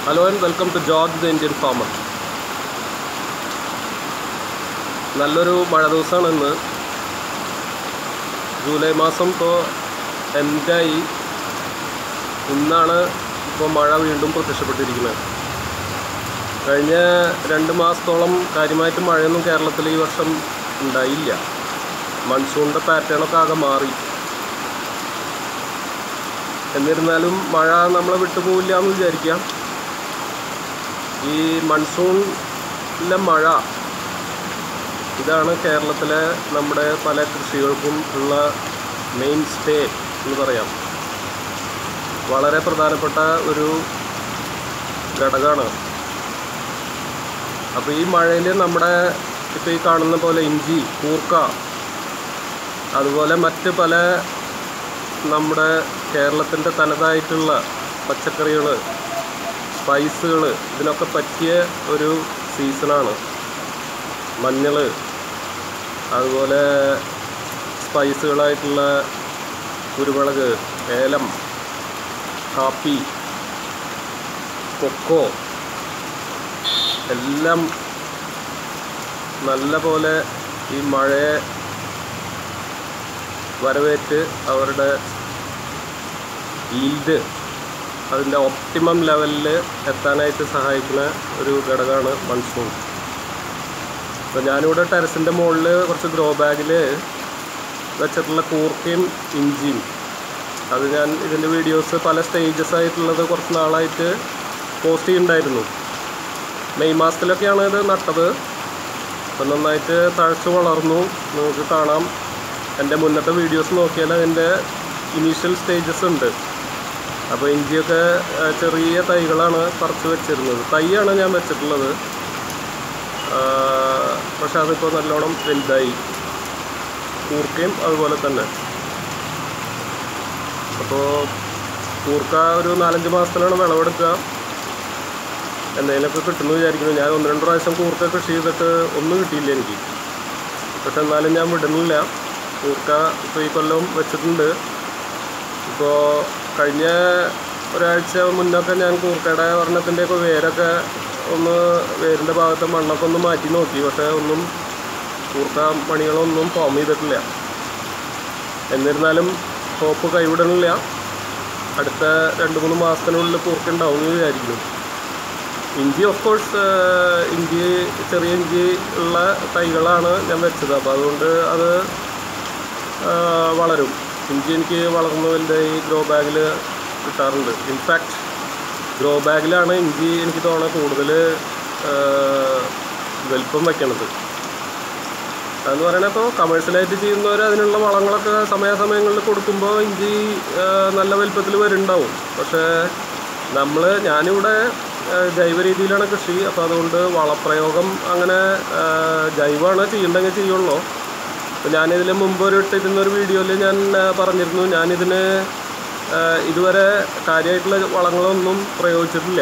hello and welcome to George the Indian farmer നല്ലൊരു മഴ ദിവസമാണ് ഇന്ന് ജൂലൈ മാസം ഇപ്പോൾ എൻഡായി ഇന്നാണ് ഇപ്പോൾ മഴ വീണ്ടും പ്രത്യക്ഷപ്പെട്ടിരിക്കുന്നത് കഴിഞ്ഞ രണ്ട് മാസത്തോളം കാര്യമായിട്ട് മഴയൊന്നും കേരളത്തിൽ ഈ വർഷം ഉണ്ടായില്ല മൺസൂണിൻ്റെ പാറ്റേണൊക്കെ ആകെ മാറി എന്നിരുന്നാലും മഴ നമ്മളെ വിട്ടുപോകില്ല എന്ന് വിചാരിക്കാം ഈ മൺസൂണിലെ മഴ ഇതാണ് കേരളത്തിലെ നമ്മുടെ പല കൃഷികൾക്കും ഉള്ള മെയിൻ സ്റ്റേ എന്ന് പറയാം വളരെ പ്രധാനപ്പെട്ട ഒരു ഘടകമാണ് അപ്പോൾ ഈ മഴയിൽ നമ്മുടെ ഇപ്പോൾ ഈ കാണുന്ന പോലെ ഇഞ്ചി കൂർക്ക അതുപോലെ മറ്റ് പല നമ്മുടെ കേരളത്തിൻ്റെ തനതായിട്ടുള്ള പച്ചക്കറികൾ സ്പൈസുകൾ ഇതിനൊക്കെ പറ്റിയ ഒരു സീസണാണ് മഞ്ഞൾ അതുപോലെ സ്പൈസുകളായിട്ടുള്ള കുരുമുളക് ഏലം കാപ്പി കൊക്കോ എല്ലാം നല്ല പോലെ ഈ മഴയെ വരവേറ്റ് അവരുടെ ഈൽഡ് അതിൻ്റെ ഒപ്റ്റിമം ലെവലിൽ എത്താനായിട്ട് സഹായിക്കുന്ന ഒരു ഘടകമാണ് മൺസൂൺ അപ്പോൾ ഞാനിവിടെ ടെറസിൻ്റെ മുകളിൽ കുറച്ച് ഗ്രോ ബാഗിൽ വെച്ചിട്ടുള്ള കൂർക്കയും ഇഞ്ചിയും അത് ഞാൻ ഇതിൻ്റെ വീഡിയോസ് പല സ്റ്റേജസ് ആയിട്ടുള്ളത് കുറച്ച് നാളായിട്ട് പോസ്റ്റ് ചെയ്യുന്നുണ്ടായിരുന്നു മെയ് മാസത്തിലൊക്കെയാണ് ഇത് നട്ടത് അപ്പം നന്നായിട്ട് തഴച്ച് വളർന്നു നിങ്ങൾക്ക് കാണാം എൻ്റെ മുന്നത്തെ വീഡിയോസ് നോക്കിയാൽ അതിൻ്റെ ഇനീഷ്യൽ സ്റ്റേജസ് ഉണ്ട് അപ്പോൾ ഇഞ്ചിയൊക്കെ ആ, ചെറിയ തൈകളാണ് പറിച്ച് വെച്ചിരുന്നത് തൈയാണ് ഞാൻ വെച്ചിട്ടുള്ളത് ആ, പക്ഷെ അതിപ്പോൾ നല്ലോണം വലുതായി കൂർക്കയും അതുപോലെ തന്നെ അപ്പോൾ കൂർക്ക ഒരു നാലഞ്ച് മാസത്തിലാണ് വിളവെടുക്കുക എന്തെങ്കിലുമൊക്കെ കിട്ടുമെന്ന് വിചാരിക്കുന്നു ഞാൻ ഒന്ന് രണ്ട് പ്രാവശ്യം കൂർക്ക കൃഷി ചെയ്തിട്ട് ഒന്നും കിട്ടിയില്ല എനിക്ക് പക്ഷെ എന്നാലും ഞാൻ വിടുന്നില്ല കൂർക്ക ഇപ്പോൾ ഈ കൊല്ലം വെച്ചിട്ടുണ്ട് ഇപ്പോൾ കഴിഞ്ഞ ഒരാഴ്ച മുന്നൊക്കെ ഞാൻ കൂർക്കയുടെ വർണ്ണത്തിൻ്റെയൊക്കെ വേരൊക്കെ ഒന്ന് വേരിൻ്റെ ഭാഗത്തെ മണ്ണൊക്കെ ഒന്ന് മാറ്റി നോക്കി പക്ഷേ ഒന്നും കൂർക്ക മണികളൊന്നും ഫോം ചെയ്തിട്ടില്ല എന്നിരുന്നാലും ഹോപ്പ് കൈവിടണില്ല അടുത്ത രണ്ട് മൂന്ന് മാസത്തിനുള്ളിൽ കൂർക്ക ഉണ്ടാവും എന്ന് വിചാരിക്കുന്നു ഇഞ്ചി ഓഫ് കോഴ്സ് ഇഞ്ചി ചെറിയ ഇഞ്ചി ഉള്ള തൈകളാണ് ഞാൻ വെച്ചത് അപ്പോൾ അതുകൊണ്ട് അത് ആ, വളരും ഇഞ്ചി എനിക്ക് വളർന്നു വലുതായി ഗ്രോ ബാഗിൽ കിട്ടാറുണ്ട് ഇൻഫാക്റ്റ് ഗ്രോ ബാഗിലാണ് ഇഞ്ചി എനിക്ക് തോന്നുന്നത് കൂടുതൽ വലിപ്പം വയ്ക്കണത് അതെന്ന് പറയുന്നത് ഇപ്പോൾ കമേഴ്ഷ്യലായിട്ട് ചെയ്യുന്നവർ അതിനുള്ള വളങ്ങളൊക്കെ സമയാസമയങ്ങളിൽ കൊടുക്കുമ്പോൾ ഇഞ്ചി ആ, നല്ല വലിപ്പത്തിൽ വരുന്നുണ്ടാവും പക്ഷേ നമ്മൾ ഞാനിവിടെ ആ, ജൈവ രീതിയിലാണ് കൃഷി അപ്പോൾ അതുകൊണ്ട് വളപ്രയോഗം അങ്ങനെ ആ, ജൈവമാണ് ചെയ്യണ്ടെങ്കിൽ ചെയ്യുള്ളൂ അപ്പോൾ ഞാനിതിന് മുമ്പ് ഒരു ഇട്ടിരുന്ന ഒരു വീഡിയോയിൽ ഞാൻ ആ, പറഞ്ഞിരുന്നു ഞാനിതിന് ആ, ഇതുവരെ കാര്യമായിട്ടുള്ള വളങ്ങളൊന്നും പ്രയോഗിച്ചിട്ടില്ല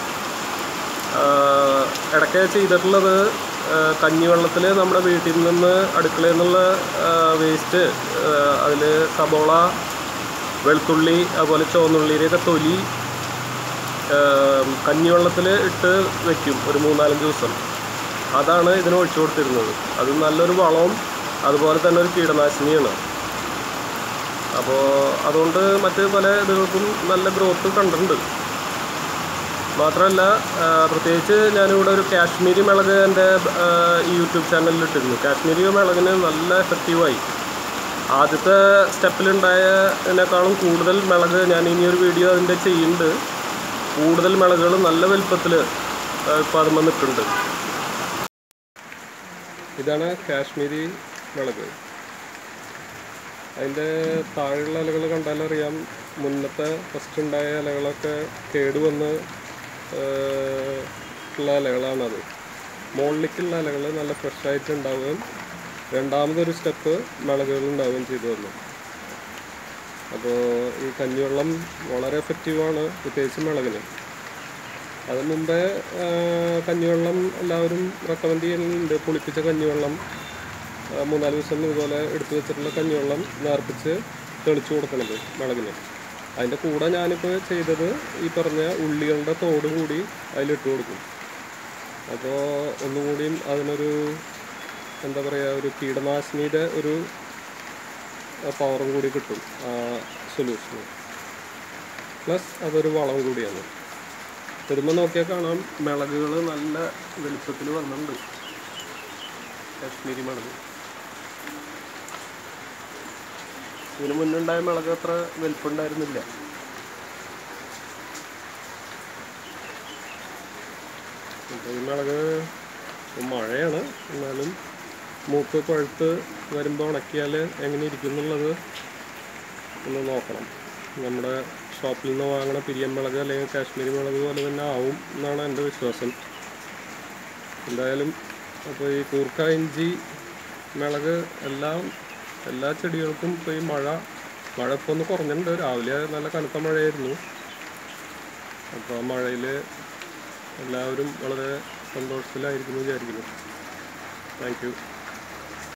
ആഹ് ഇടയ്ക്ക് ചെയ്തിട്ടുള്ളത് ആഹ് കഞ്ഞിവെള്ളത്തിൽ നമ്മുടെ വീട്ടിൽ നിന്ന് അടുക്കളയിൽ നിന്നുള്ള വേസ്റ്റ് അതിൽ സബോള വെളുത്തുള്ളി അതുപോലെ ചുവന്നുള്ളിയുടെയൊക്കെ തൊലി ആഹ് കഞ്ഞിവെള്ളത്തിൽ ഇട്ട് വെക്കും ഒരു മൂന്നാലഞ്ച് ദിവസം അതാണ് ഇതിന് ഒഴിച്ചു കൊടുത്തിരുന്നത് അത് നല്ലൊരു വളവും അതുപോലെ തന്നെ ഒരു കീടനാശിനിയാണ് അപ്പോൾ അതുകൊണ്ട് മറ്റ് പല ഇതുകൾക്കും നല്ല ഗ്രോത്ത് കണ്ടിട്ടുണ്ട് മാത്രമല്ല ആ, പ്രത്യേകിച്ച് ഞാനിവിടെ ഒരു കാശ്മീരി മിളക് എൻ്റെ ആ, ഈ യൂട്യൂബ് ചാനലിൽ ഇട്ടിരുന്നു കാശ്മീരി മിളകിന് നല്ല എഫക്റ്റീവായി ആദ്യത്തെ സ്റ്റെപ്പിലുണ്ടായതിനേക്കാളും കൂടുതൽ മിളക് ഞാൻ ഇനി ഒരു വീഡിയോ അതിൻ്റെ ചെയ്യുന്നുണ്ട് കൂടുതൽ മിളകുകൾ നല്ല വലുപ്പത്തിൽ ഇപ്പോൾ അതുമ്പോൾ നിൽക്കുന്നുണ്ട് ഇതാണ് കാശ്മീരി മിളക് അതിൻ്റെ താഴെയുള്ള ഇലകൾ കണ്ടാലറിയാം മുന്നത്തെ ഫസ്റ്റ് ഉണ്ടായ ഇലകളൊക്കെ കേടുവന്ന് ഏഹ്, ഉള്ള ഇലകളാണത് മുകളിലേക്കുള്ള ഇലകൾ നല്ല ഫ്രഷായിട്ട് ഉണ്ടാവുകയും രണ്ടാമതൊരു സ്റ്റെപ്പ് മിളകുകൾ ഉണ്ടാവുകയും ചെയ്തു വന്നു അപ്പോൾ ഈ കഞ്ഞിവെള്ളം വളരെ എഫക്റ്റീവാണ് പ്രത്യേകിച്ച് മിളകിന് അത് മുമ്പേ ആ, കഞ്ഞിവെള്ളം എല്ലാവരും റെക്കമെൻഡ് ചെയ്യുന്നുണ്ട് പുളിപ്പിച്ച കഞ്ഞിവെള്ളം ആ, മൂന്നാല് ദിവസം ഇതുപോലെ എടുത്തു വെച്ചിട്ടുള്ള കഞ്ഞിവെള്ളം നേർപ്പിച്ച് തെളിച്ചു കൊടുക്കണത് മിളകിന് അതിൻ്റെ കൂടെ ഞാനിപ്പോൾ ചെയ്തത് ഈ പറഞ്ഞ ഉള്ളികളുടെ തോട് കൂടി അതിലിട്ട് കൊടുക്കും അപ്പോൾ ഒന്നുകൂടിയും അതിനൊരു എന്താ പറയുക ഒരു കീടനാശിനിയുടെ ഒരു പവറും കൂടി കിട്ടും ആ സൊല്യൂഷന് പ്ലസ് അതൊരു വളം കൂടിയാണ് വരുമ്പോൾ നോക്കിയാൽ കാണാം മിളകുകൾ നല്ല വലുപ്പത്തിൽ വന്നിട്ടുണ്ട് കാശ്മീരി മിളക് ഇതിന് മുന്നുണ്ടായ മിളക് അത്ര വലുപ്പമുണ്ടായിരുന്നില്ല അപ്പോൾ ഈ മിളക് മഴയാണ് എന്നാലും മൂത്ത് പഴുത്ത് വരുമ്പോൾ ഉണക്കിയാൽ എങ്ങനെ ഇരിക്കും എന്നുള്ളത് ഒന്ന് നോക്കണം നമ്മുടെ ഷോപ്പിൽ നിന്ന് വാങ്ങണ പിരിയൻ മിളക് അല്ലെങ്കിൽ കാശ്മീരി മിളക് പോലെ തന്നെ ആവും എന്നാണ് എൻ്റെ വിശ്വാസം എന്തായാലും അപ്പോൾ ഈ കൂർക്ക ഇഞ്ചി മിളക് എല്ലാം എല്ലാ ചെടികൾക്കും ഇപ്പോൾ ഈ മഴ മഴ ഇപ്പോൾ ഒന്ന് കുറഞ്ഞിട്ടുണ്ട് രാവിലെ നല്ല കനത്ത മഴയായിരുന്നു അപ്പോൾ ആ മഴയിൽ എല്ലാവരും വളരെ സന്തോഷത്തിലായിരിക്കുന്നു വിചാരിക്കുന്നു താങ്ക് യു